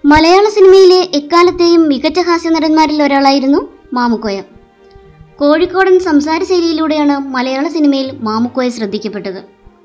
മലയാള സിനിമയിലെ എക്കാലത്തെയും മികച്ച ഹാസ്യ നടന്മാരിൽ ഒരാളായിരുന്നു മാമുക്കോയ കോഴിക്കോടൻ സംസാര ശൈലിയിലൂടെയാണ് മലയാള സിനിമയിൽ മാമുക്കോയ ശ്രദ്ധിക്കപ്പെട്ടത്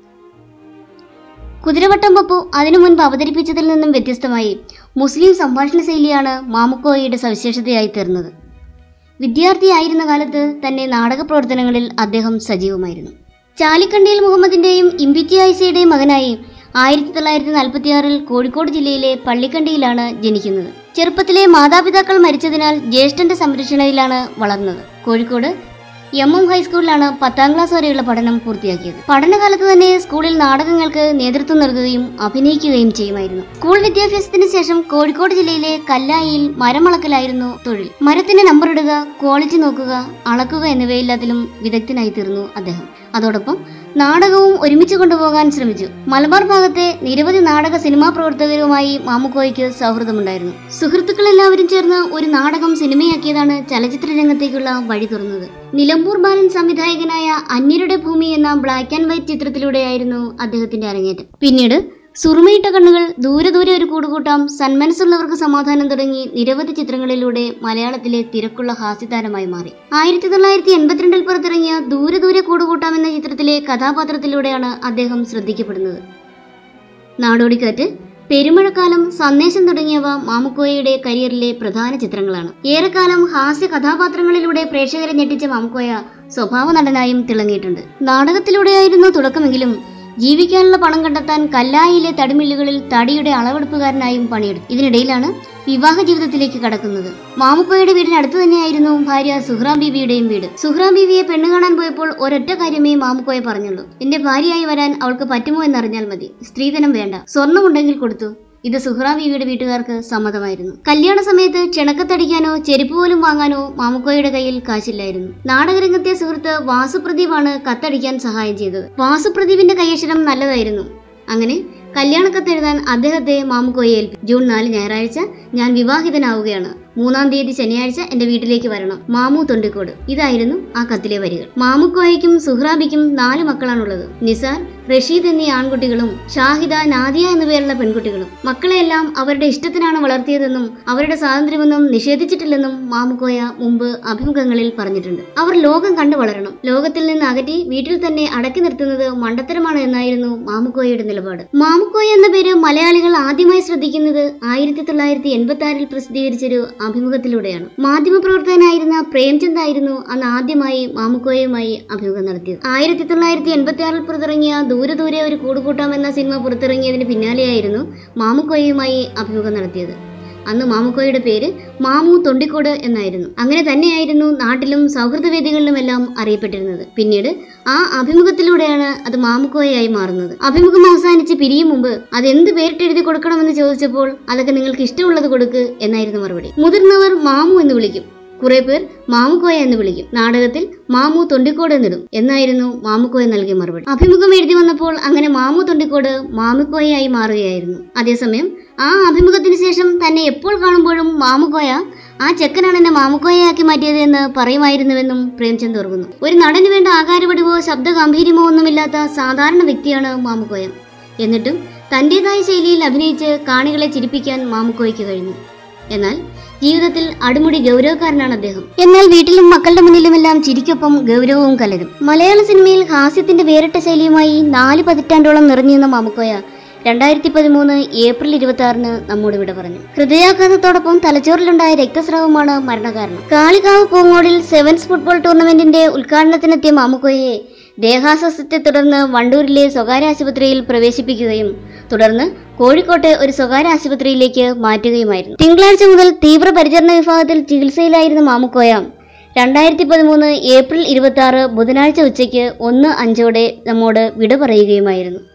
കുതിരവട്ടം പപ്പു അതിനു മുൻപ് അവതരിപ്പിച്ചതിൽ നിന്നും വ്യത്യസ്തമായി മുസ്ലിം സംഭാഷണ ശൈലിയാണ് മാമുക്കോയയുടെ സവിശേഷതയായി തീർന്നത് വിദ്യാർത്ഥിയായിരുന്ന കാലത്ത് തന്നെ നാടക പ്രവർത്തനങ്ങളിൽ അദ്ദേഹം സജീവമായിരുന്നു ചാലിക്കണ്ടിയിൽ മുഹമ്മദിന്റെയും ഇമ്പിറ്റി ആയിഷയുടെയും മകനായി ആയിരത്തി തൊള്ളായിരത്തി നാൽപ്പത്തിയാറിൽ കോഴിക്കോട് ജില്ലയിലെ പള്ളിക്കണ്ടിയിലാണ് ജനിക്കുന്നത് ചെറുപ്പത്തിലെ മാതാപിതാക്കൾ മരിച്ചതിനാൽ ജ്യേഷ്ഠന്റെ സംരക്ഷണയിലാണ് വളർന്നത് കോഴിക്കോട് എം എം ഹൈസ്കൂളിലാണ് പത്താം ക്ലാസ് വരെയുള്ള പഠനം പൂർത്തിയാക്കിയത് പഠനകാലത്ത് തന്നെ സ്കൂളിൽ നാടകങ്ങൾക്ക് നേതൃത്വം നൽകുകയും അഭിനയിക്കുകയും ചെയ്യുമായിരുന്നു സ്കൂൾ വിദ്യാഭ്യാസത്തിന് ശേഷം കോഴിക്കോട് ജില്ലയിലെ കല്ലായിയിൽ മരമളക്കലായിരുന്നു തൊഴിൽ മരത്തിന് നമ്പർ ഇടുക ക്വാളിറ്റി നോക്കുക അളക്കുക എന്നിവയെല്ലാത്തിലും വിദഗ്ധനായി തീർന്നു അദ്ദേഹം അതോടൊപ്പം നാടകവും ഒരുമിച്ച് കൊണ്ടുപോകാൻ ശ്രമിച്ചു മലബാർ ഭാഗത്തെ നിരവധി നാടക സിനിമാ പ്രവർത്തകരുമായി മാമുക്കോയ്ക്ക് സൗഹൃദമുണ്ടായിരുന്നു സുഹൃത്തുക്കൾ എല്ലാവരും ചേർന്ന് ഒരു നാടകം സിനിമയാക്കിയതാണ് ചലച്ചിത്ര രംഗത്തേക്കുള്ള വഴി തുറന്നത് നിലമ്പൂർ ബാലൻ സംവിധായകനായ അന്യരുടെ ഭൂമി എന്ന ബ്ലാക്ക് ആൻഡ് വൈറ്റ് ചിത്രത്തിലൂടെയായിരുന്നു അദ്ദേഹത്തിന്റെ അരങ്ങേറ്റം പിന്നീട് സുറുമയിട്ട കണ്ണുകൾ ദൂരെ ദൂരെ ഒരു കൂടുകൂട്ടാം സന്മനസ്സുള്ളവർക്ക് സമാധാനം തുടങ്ങി നിരവധി ചിത്രങ്ങളിലൂടെ മലയാളത്തിലെ തിരക്കുള്ള ഹാസ്യതാരമായി മാറി ആയിരത്തി തൊള്ളായിരത്തി എൺപത്തിരണ്ടിൽ പുറത്തിറങ്ങിയ ദൂരെ ദൂരെ കൂടുകൂട്ടാം എന്ന ചിത്രത്തിലെ കഥാപാത്രത്തിലൂടെയാണ് അദ്ദേഹം ശ്രദ്ധിക്കപ്പെടുന്നത് നാടോടിക്കാറ്റ് പെരുമഴക്കാലം സന്ദേശം തുടങ്ങിയവ മാമുക്കോയയുടെ കരിയറിലെ പ്രധാന ചിത്രങ്ങളാണ് ഏറെക്കാലം ഹാസ്യ കഥാപാത്രങ്ങളിലൂടെ പ്രേക്ഷകരെ ഞെട്ടിച്ച മാമുക്കോയ സ്വഭാവ നടനായും തിളങ്ങിയിട്ടുണ്ട് നാടകത്തിലൂടെയായിരുന്നു തുടക്കമെങ്കിലും ജീവിക്കാനുള്ള പണം കണ്ടെത്താൻ കല്ലായിലെ തടിമില്ലുകളിൽ തടിയുടെ അളവെടുപ്പുകാരനായും പണിയെടുത്തു ഇതിനിടയിലാണ് വിവാഹ ജീവിതത്തിലേക്ക് കടക്കുന്നത് മാമുക്കോയുടെ വീടിനടുത്ത് തന്നെയായിരുന്നു ഭാര്യ സുഹ്റാം ബീവിയുടെയും വീട് സുഹ്റാം ബീവിയെ പെണ്ണ് കാണാൻ പോയപ്പോൾ ഒരൊറ്റ കാര്യമേ മാമുക്കോയ പറഞ്ഞുള്ളൂ എന്റെ ഭാര്യയായി വരാൻ അവൾക്ക് പറ്റുമോ എന്നറിഞ്ഞാൽ മതി സ്ത്രീധനം വേണ്ട സ്വർണ്ണമുണ്ടെങ്കിൽ കൊടുത്തു ഇത് സുഹ്റാം ബീവിയുടെ വീട്ടുകാർക്ക് സമ്മതമായിരുന്നു കല്യാണ സമയത്ത് ക്ഷണക്കത്തടിക്കാനോ ചെരുപ്പ് പോലും വാങ്ങാനോ മാമുക്കോയുടെ കയ്യിൽ കാശില്ലായിരുന്നു നാടകരംഗത്തെ സുഹൃത്ത് വാസുപ്രദീപാണ് കത്തടിക്കാൻ സഹായം ചെയ്തത് വാസുപ്രദീപിന്റെ കൈയക്ഷരം നല്ലതായിരുന്നു അങ്ങനെ കല്യാണക്കത്തെഴുതാൻ അദ്ദേഹത്തെ മാമുക്കോയെ ഏൽപ്പിച്ചു ജൂൺ നാല് ഞായറാഴ്ച ഞാൻ വിവാഹിതനാവുകയാണ് മൂന്നാം തീയതി ശനിയാഴ്ച എന്റെ വീട്ടിലേക്ക് വരണം മാമു തൊണ്ടിക്കോട് ഇതായിരുന്നു ആ കത്തിലെ വരികൾ മാമുക്കോയ്ക്കും സുഹ്റാബിക്കും നാല് മക്കളാണുള്ളത് നിസാർ റഷീദ് എന്നീ ആൺകുട്ടികളും ഷാഹിദ നാദിയ എന്നു പേരുള്ള പെൺകുട്ടികളും മക്കളെയെല്ലാം അവരുടെ ഇഷ്ടത്തിനാണ് വളർത്തിയതെന്നും അവരുടെ സ്വാതന്ത്ര്യമൊന്നും നിഷേധിച്ചിട്ടില്ലെന്നും മാമുക്കോയ മുമ്പ് അഭിമുഖങ്ങളിൽ പറഞ്ഞിട്ടുണ്ട് അവർ ലോകം കണ്ടു വളരണം ലോകത്തിൽ നിന്ന് അകറ്റി വീട്ടിൽ തന്നെ അടക്കി നിർത്തുന്നത് മണ്ടത്തരമാണ് എന്നായിരുന്നു മാമുക്കോയയുടെ നിലപാട് മാമുക്കോയ എന്ന പേര് മലയാളികൾ ആദ്യമായി ശ്രദ്ധിക്കുന്നത് ആയിരത്തി തൊള്ളായിരത്തി എൺപത്തി ആറിൽ പ്രസിദ്ധീകരിച്ചൊരു അഭിമുഖത്തിലൂടെയാണ് മാധ്യമപ്രവർത്തകനായിരുന്ന പ്രേംചന്ദ് ആയിരുന്നു അന്ന് ആദ്യമായി മാമുക്കോയുമായി അഭിമുഖം നടത്തിയത് ആയിരത്തി തൊള്ളായിരത്തി എൺപത്തി ആറിൽ പുറത്തിറങ്ങിയ ദൂരെ ദൂരെ ഒരു കൂടുകൂട്ടാം എന്ന സിനിമ പുറത്തിറങ്ങിയതിന് പിന്നാലെയായിരുന്നു മാമുക്കോയുമായി അഭിമുഖം നടത്തിയത് അന്ന് മാമുക്കോയുടെ പേര് മാമു തൊണ്ടിക്കോട് എന്നായിരുന്നു അങ്ങനെ തന്നെയായിരുന്നു നാട്ടിലും സൗഹൃദവേദികളിലുമെല്ലാം അറിയപ്പെട്ടിരുന്നത് പിന്നീട് ആ അഭിമുഖത്തിലൂടെയാണ് അത് മാമുക്കോയായി മാറുന്നത് അഭിമുഖം അവസാനിച്ച് പിരിയും മുമ്പ് അതെന്ത് പേരിട്ടെഴുതി കൊടുക്കണമെന്ന് ചോദിച്ചപ്പോൾ അതൊക്കെ നിങ്ങൾക്ക് ഇഷ്ടമുള്ളത് കൊടുക്ക് എന്നായിരുന്നു മറുപടി മുതിർന്നവർ മാമു എന്ന് വിളിക്കും കുറെ പേർ മാമുക്കോയ എന്ന് വിളിക്കും നാടകത്തിൽ മാമു തൊണ്ടിക്കോട് എന്നിടും എന്നായിരുന്നു മാമുക്കോയ നൽകിയ മറുപടി അഭിമുഖം എഴുതി വന്നപ്പോൾ അങ്ങനെ മാമു തൊണ്ടിക്കോട് മാമുക്കോയായി മാറുകയായിരുന്നു അതേസമയം ആ അഭിമുഖത്തിന് ശേഷം തന്നെ എപ്പോൾ കാണുമ്പോഴും മാമുക്കോയ ആ ചെക്കനാണ് എന്നെ മാമുക്കോയയാക്കി മാറ്റിയത് എന്ന് പറയുമായിരുന്നുവെന്നും പ്രേംചന്ദ് ഓർക്കുന്നു ഒരു നടന് വേണ്ട ആകാരവടിവോ ശബ്ദ ഗാംഭീര്യമോ ഒന്നുമില്ലാത്ത സാധാരണ വ്യക്തിയാണ് മാമുക്കോയ എന്നിട്ടും തന്റേതായ ശൈലിയിൽ അഭിനയിച്ച് കാണികളെ ചിരിപ്പിക്കാൻ മാമുക്കോയ്ക്ക് കഴിഞ്ഞു എന്നാൽ ജീവിതത്തിൽ അടിമുടി ഗൗരവക്കാരനാണ് അദ്ദേഹം എന്നാൽ വീട്ടിലും മക്കളുടെ മുന്നിലുമെല്ലാം ചിരിക്കൊപ്പം ഗൗരവവും കലരും മലയാള സിനിമയിൽ ഹാസ്യത്തിന്റെ വേറിട്ട ശൈലിയുമായി നാല് പതിറ്റാണ്ടോളം നിറഞ്ഞിരുന്ന മാമുക്കോയ രണ്ടായിരത്തി പതിമൂന്ന് ഏപ്രിൽ ഇരുപത്തി ആറിന് നമ്മോട് വിട പറഞ്ഞു ഹൃദയാഘാതത്തോടൊപ്പം തലച്ചോറിലുണ്ടായ രക്തസ്രാവമാണ് മരണകാരണം കാളികാവ് പൂങ്ങോടിൽ സെവൻസ് ഫുട്ബോൾ ടൂർണമെന്റിന്റെ ഉദ്ഘാടനത്തിനെത്തിയ മാമുക്കോയെ ദേഹാസ്വാസ്ഥ്യത്തെ തുടർന്ന് വണ്ടൂരിലെ സ്വകാര്യ ആശുപത്രിയിൽ പ്രവേശിപ്പിക്കുകയും തുടർന്ന് കോഴിക്കോട്ടെ ഒരു സ്വകാര്യ ആശുപത്രിയിലേക്ക് മാറ്റുകയുമായിരുന്നു തിങ്കളാഴ്ച മുതൽ തീവ്രപരിചരണ വിഭാഗത്തിൽ ചികിത്സയിലായിരുന്ന മാമുക്കോയ രണ്ടായിരത്തി പതിമൂന്ന് ഏപ്രിൽ ഇരുപത്തി ആറ് ബുധനാഴ്ച ഉച്ചയ്ക്ക് ഒന്ന് അഞ്ചോടെ നമ്മോട് വിട പറയുകയുമായിരുന്നു